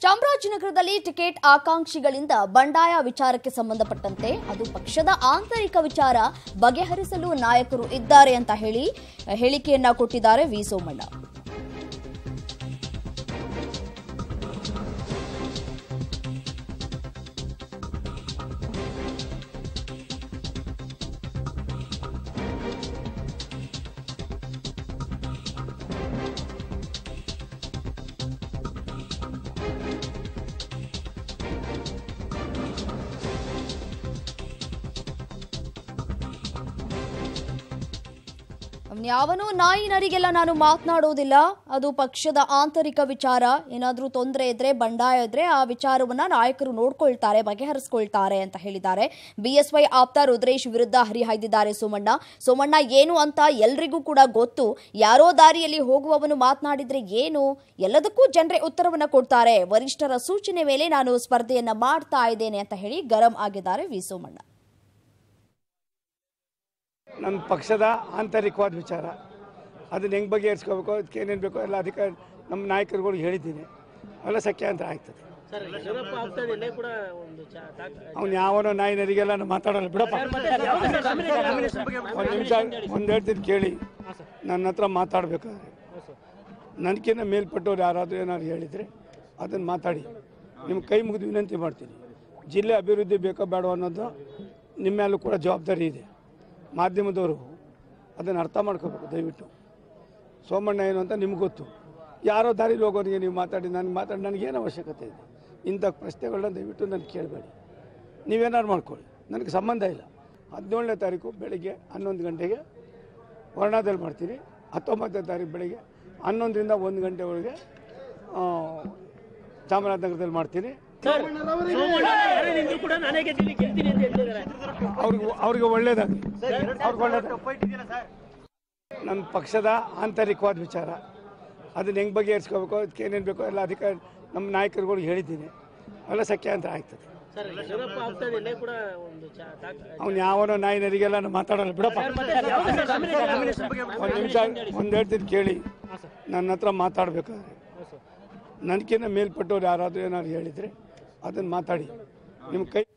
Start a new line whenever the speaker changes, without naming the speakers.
ಚಾಮರಾಜನಗರದಲ್ಲಿ ಟಿಕೆಟ್ ಆಕಾಂಕ್ಷಿಗಳಿಂದ ಬಂಡಾಯ ವಿಚಾರಕ್ಕೆ ಸಂಬಂಧಪಟ್ಟಂತೆ ಅದು ಪಕ್ಷದ ಆಂತರಿಕ ವಿಚಾರ ಬಗೆಹರಿಸಲು ನಾಯಕರು ಇದ್ದಾರೆ ಅಂತ ಹೇಳಿ ಹೇಳಿಕೆಯನ್ನ ಕೊಟ್ಟಿದ್ದಾರೆ ವಿ ಸೋಮಣ್ಣ ಯಾವನೂ ನಾಯಿ ನರಿಗೆಲ್ಲ ನಾನು ಮಾತನಾಡೋದಿಲ್ಲ ಅದು ಪಕ್ಷದ ಆಂತರಿಕ ವಿಚಾರ ಏನಾದರೂ ತೊಂದರೆ ಇದ್ರೆ ಬಂಡಾಯ ಇದ್ರೆ ಆ ವಿಚಾರವನ್ನ ನಾಯಕರು ನೋಡ್ಕೊಳ್ತಾರೆ ಬಗೆಹರಿಸ್ಕೊಳ್ತಾರೆ ಅಂತ ಹೇಳಿದ್ದಾರೆ ಬಿಎಸ್ವೈ ಆಪ್ತ ರುದ್ರೇಶ್ ವಿರುದ್ಧ ಹರಿಹಾಯ್ದಿದ್ದಾರೆ ಸೋಮಣ್ಣ ಸೋಮಣ್ಣ ಏನು ಅಂತ ಎಲ್ರಿಗೂ ಕೂಡ ಗೊತ್ತು ಯಾರೋ ದಾರಿಯಲ್ಲಿ ಹೋಗುವವನು ಮಾತನಾಡಿದ್ರೆ ಏನು ಎಲ್ಲದಕ್ಕೂ ಜನರೇ ಉತ್ತರವನ್ನ ಕೊಡ್ತಾರೆ ವರಿಷ್ಠರ ಸೂಚನೆ ಮೇಲೆ ನಾನು ಸ್ಪರ್ಧೆಯನ್ನ ಮಾಡ್ತಾ ಇದ್ದೇನೆ ಅಂತ ಹೇಳಿ ಗರಂ ಆಗಿದ್ದಾರೆ ವಿ ಸೋಮಣ್ಣ
ನಮ್ಮ ಪಕ್ಷದ ಆಂತರಿಕವಾದ ವಿಚಾರ ಅದನ್ನ ಹೆಂಗೆ ಬಗೆಹರಿಸ್ಕೋಬೇಕು ಅದಕ್ಕೆ ಏನೇನು ಬೇಕೋ ಎಲ್ಲ ಅಧಿಕಾರಿ ನಮ್ಮ ನಾಯಕರುಗಳು ಹೇಳಿದ್ದೀನಿ ಅವೆಲ್ಲ ಸಖ್ಯಾಂತರ ಆಗ್ತದೆ
ಸರ್ ಯಡಿಯೂರಪ್ಪ ಆಗ್ತದೆ ಕೂಡ ಒಂದು ಚಾ- ತಾಕ-
ಅವ್ನು ಯಾವನೋ ನಾಯಿ ನರಿಗೆಲ್ಲ ನಾನು ಮಾತಾಡಲ್ಲ ಬಿಡಪ್ಪ ಒಂದು ನಿಮಿಷ ಒಂದು ಹೇಳ್ತೀನಿ ಕೇಳಿ ನನ್ನ ಹತ್ರ ಮಾತಾಡಬೇಕಾದ್ರೆ ನನಗಿನ್ನ ಮೇಲ್ಪಟ್ಟವ್ರು ಯಾರಾದರೂ ಏನಾದ್ರು ಹೇಳಿದರೆ ಅದನ್ನು ಮಾತಾಡಿ ನಿಮ್ಮ ಕೈ ಮುಗಿದು ವಿನಂತಿ ಮಾಡ್ತೀನಿ ಜಿಲ್ಲೆ ಅಭಿವೃದ್ಧಿ ಬೇಕೋ ಬೇಡ ಅನ್ನೋದು ನಿಮ್ಮ ಮೇಲೂ ಕೂಡ ಜವಾಬ್ದಾರಿ ಇದೆ ಮಾಧ್ಯಮದವರು ಅದನ್ನು ಅರ್ಥ ಮಾಡ್ಕೋಬೇಕು ದಯವಿಟ್ಟು ಸೋಮಣ್ಣ ಏನು ಅಂತ ನಿಮ್ಗೆ ಗೊತ್ತು ಯಾರೋ ದಾರಿಲಿ ಹೋಗೋರಿಗೆ ನೀವು ಮಾತಾಡಿ ನನಗೆ ಮಾತಾಡಿ ನನಗೇನು ಅವಶ್ಯಕತೆ ಇದೆ ಇಂಥ ಪ್ರಶ್ನೆಗಳನ್ನ ದಯವಿಟ್ಟು ನನಗೆ ಕೇಳಬೇಡಿ ನೀವೇನಾದ್ರು ಮಾಡ್ಕೊಳ್ಳಿ ನನಗೆ ಸಂಬಂಧ ಇಲ್ಲ ಹದಿನೇಳನೇ ತಾರೀಕು ಬೆಳಗ್ಗೆ ಹನ್ನೊಂದು ಗಂಟೆಗೆ ವರ್ಣಾದಲ್ಲಿ ಮಾಡ್ತೀನಿ ಹತ್ತೊಂಬತ್ತನೇ ತಾರೀಕು ಬೆಳಗ್ಗೆ ಹನ್ನೊಂದರಿಂದ ಒಂದು ಗಂಟೆ ಒಳಗೆ ಆ, ಚಾಮರಾಜನಗರದಲ್ಲಿ ಮಾಡ್ತೀನಿ
ಸೋಮಣ್ಣ ಯಾರೇ ನಿಂತ್ರು ಕೂಡ ನಾನೇ ಗೆದ್ದೀನಿ ಗೆಲ್ತೀನಿ ಅಂತ ಹೇಳ್ತಿದ್ದಾರೆ
ಅವ್ರಿಗೆ ಅವ್ರಿಗೆ ಒಳ್ಳೇದಾಗಲಿ ಅವ್ರಿಗೆ ಒಳ್ಳೇದಾಗಲಿ ನನ್ನ ಪಕ್ಷದ ಆಂತರಿಕವಾದ ವಿಚಾರ ಅದನ್ನ ಹೆಂಗೆ ಬಗೆಹರಿಸ್ಕೋಬೇಕು ಅದಕ್ಕೆ ಏನೇನು ಬೇಕೋ ಎಲ್ಲ ಅಧಿಕಾರಿ ನಮ್ಮ ನಾಯಕರುಗಳು ಹೇಳಿದ್ದೀನಿ ಅವೆಲ್ಲ ಸಖ್ಯಾಂತರ ಆಗ್ತದೆ
ಸರ್ ಯಡಿಯೂರಪ್ಪ ಆಗ್ತದೆ ಕೂಡ ಒಂದು ಚಾ- ತಾಕ-
ಅವ್ನು ಯಾವನೋ ನಾಯಿ ನರಿಗೆಲ್ಲ ನಾನು ಮಾತಾಡಲ್ಲ ಬಿಡಪ್ಪ ಒಂದು ನಿಮಿಷ ಒಂದು ಹೇಳ್ತೀನಿ ಕೇಳಿ ನನ್ನ ಹತ್ರ ಮಾತಾಡಬೇಕಾದ್ರೆ ನನಗಿನ್ನ ಮೇಲ್ಪಟ್ಟವ್ರು ಯಾರಾದರೂ ಏನಾದ್ರು ಹೇಳಿದರೆ ಅದನ್ನು ಮಾತಾಡಿ ನಿಮ್ಮ ಕೈ